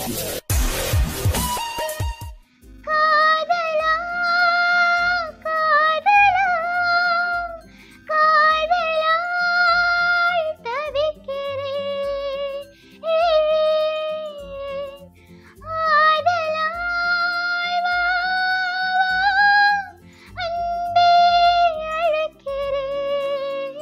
காதலா காதலா காதலாய் தவிக்கிறேன் ஆதலாய் வா அன்பே அழைக்கிறேன்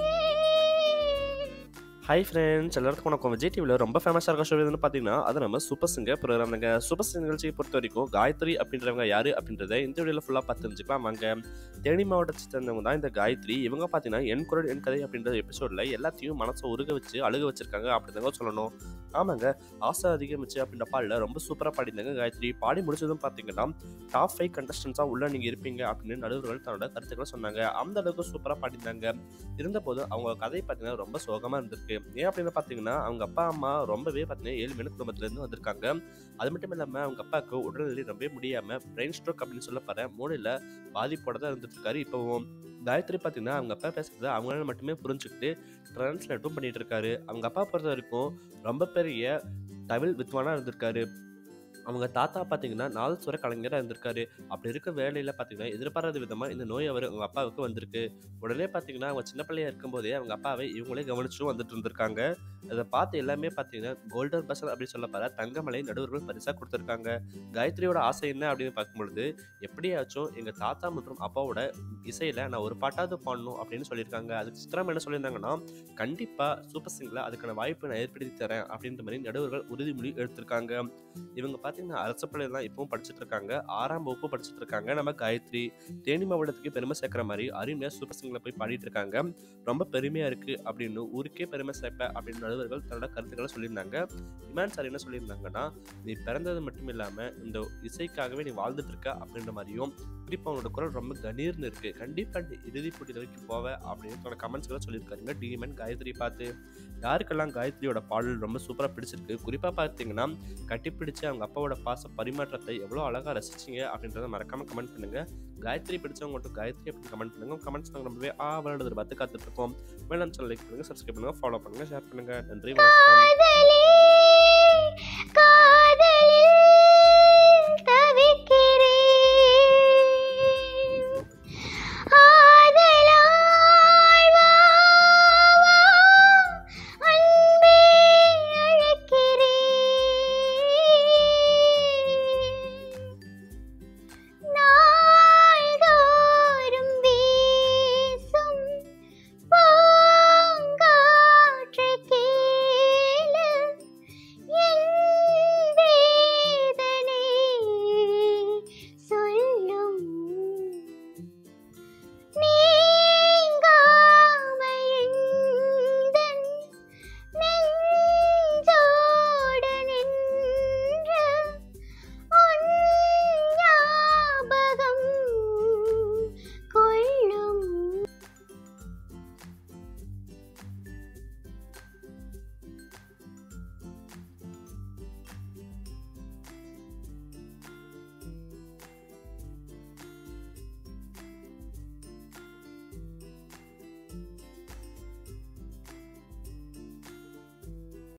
ஹாய் ஃப்ரெண்ட்ஸ் எல்லாருக்கும் வணக்கம் விஜய் டிவியில் ரொம்ப ஃபேமஸாக இருக்க ஷோ எதுன்னு பார்த்தீங்கன்னா அது நம்ம சூப்பர் சிங்கர் ப்ரோக்ராம் தாங்க சூப்பர் சிங்கர் நிகழ்ச்சியை பொறுத்த வரைக்கும் காயத்ரி அப்படின்றவங்க யார் அப்படின்றத இந்த வீடியோவில் ஃபுல்லாக பார்த்து தெரிஞ்சுக்கலாம் வாங்க தேனி மாவட்டத்தை சேர்ந்தவங்க தான் இந்த காயத்ரி இவங்க பார்த்தீங்கன்னா என் குரல் என் கதை அப்படின்ற எபிசோடில் எல்லாத்தையும் மனசை உருக வச்சு அழுக வச்சிருக்காங்க அப்படிதாங்க சொல்லணும் ஆமாங்க ஆசை அதிகமிச்சு அப்படின்ற பாடல ரொம்ப சூப்பராக பாடியிருந்தாங்க காயத்ரி பாடி முடிச்சதும் பார்த்தீங்கன்னா டாப் ஃபைவ் கண்டஸ்டன்ஸாக உள்ள நீங்கள் இருப்பீங்க அப்படின்னு நடுவர்கள் தன்னோட கருத்துக்களை சொன்னாங்க அந்த அளவுக்கு சூப்பராக பாடியிருந்தாங்க இருந்தபோது அவங்க கதை பார்த்தீங்கன்னா ரொம்ப சோகமாக இருந்திருக்கு ஏன் அப்படின்னு பார்த்தீங்கன்னா அவங்க அப்பா அம்மா ரொம்பவே பார்த்தீங்கன்னா ஏழ்மையான குடும்பத்துலேருந்து வந்திருக்காங்க அது மட்டும் இல்லாமல் அவங்க அப்பாவுக்கு உடல்நிலை ரொம்பவே முடியாமல் பிரெயின் ஸ்ட்ரோக் அப்படின்னு சொல்லப்படுற மூளையில் பாதிப்போட தான் இருந்துட்டு இருக்காரு இப்போவும் காயத்ரி பார்த்தீங்கன்னா அவங்க அப்பா பேசுறது அவங்களால மட்டுமே புரிஞ்சுக்கிட்டு ட்ரான்ஸ்லேட்டும் பண்ணிட்டு இருக்காரு அவங்க அப்பா பொறுத்த வரைக்கும் ரொம்ப பெரிய தமிழ் வித்வானாக இருந்திருக்காரு அவங்க தாத்தா பார்த்தீங்கன்னா நாலு சுர கலைஞராக இருந்திருக்காரு அப்படி இருக்க வேலையில் பார்த்தீங்கன்னா எதிர்பாராத விதமாக இந்த நோய் அவர் அவங்க அப்பாவுக்கு வந்திருக்கு உடனே பார்த்தீங்கன்னா அவங்க சின்ன பிள்ளையா இருக்கும்போதே அவங்க அப்பாவை இவங்களே கவனிச்சும் வந்துட்டு இருந்திருக்காங்க அதை பார்த்து எல்லாமே பார்த்தீங்கன்னா கோல்டன் பர்சன் அப்படின்னு சொல்லப்படுற தங்கமலை நடுவர்கள் பரிசாக கொடுத்துருக்காங்க காயத்ரியோட ஆசை என்ன அப்படின்னு பார்க்கும்பொழுது எப்படியாச்சும் எங்கள் தாத்தா மற்றும் அப்பாவோட இசையில் நான் ஒரு பாட்டாவது பாடணும் அப்படின்னு சொல்லியிருக்காங்க அதுக்கு சித்திரம் என்ன சொல்லியிருந்தாங்கன்னா கண்டிப்பாக சூப்பர் சிங்கில் அதுக்கான வாய்ப்பை நான் ஏற்படுத்தி தரேன் அப்படின்ற மாதிரி நடுவர்கள் உறுதிமொழி எடுத்திருக்காங்க இவங்க பார்த்தீங்கன்னா அரசு பள்ளியில் தான் இப்பவும் படிச்சுட்டு இருக்காங்க ஆறாம் வகுப்பு படிச்சுட்டு இருக்காங்க நம்ம காயத்ரி தேனி மாவட்டத்துக்கு பெருமை சேர்க்கிற மாதிரி அருமையாக சூப்பர் சிங்கில் போய் பாடிட்டு இருக்காங்க ரொம்ப பெருமையாக இருக்குது அப்படின்னு ஊருக்கே பெருமை சேர்ப்ப அப்படின்னு நடுவர்கள் தன்னோட கருத்துக்களை சொல்லியிருந்தாங்க இமான் சார் என்ன சொல்லியிருந்தாங்கன்னா நீ பிறந்தது மட்டும் இல்லாமல் இந்த இசைக்காகவே நீ வாழ்ந்துட்டு இருக்க அப்படின்ற மாதிரியும் குறிப்பாக அவனோட குரல் ரொம்ப கணீர்னு இருக்கு கண்டிப்பாக நீ இறுதி போட்டி வரைக்கும் போவ அப்படின்னு தன்னோட கமெண்ட்ஸ்களை சொல்லியிருக்காருங்க டிஎம்என் காயத்ரி பார்த்து யாருக்கெல்லாம் காயத்ரியோட பாடல் ரொம்ப சூப்பராக பிடிச்சிருக்கு குறிப்பாக பார்த்தீங்கன்னா கட்டிப்பிடிச்சு அவங்க அப்பாவோட பாச பரிமாற்றத்தை எவ்வளோ அழகாக ரசிச்சிங்க அப்படின்றத மறக்காம கமெண்ட் பண்ணுங்க காயத்ரி பிடிச்சவங்க மட்டும் காயத்ரி அப்படின்னு கமெண்ட் பண்ணுங்க கமெண்ட்ஸ் நாங்கள் ரொம்பவே ஆ வருடத்தை பார்த்து காத்துட்டு இருக்கோம் மேலும் சேனல் லைக் பண்ணுங்க சப்ஸ்கிரைப் பண்ணுங்க ஃபாலோ பண்ணுங்க ஷேர் பண்ணுங்க நன்றி வணக்கம் காதலே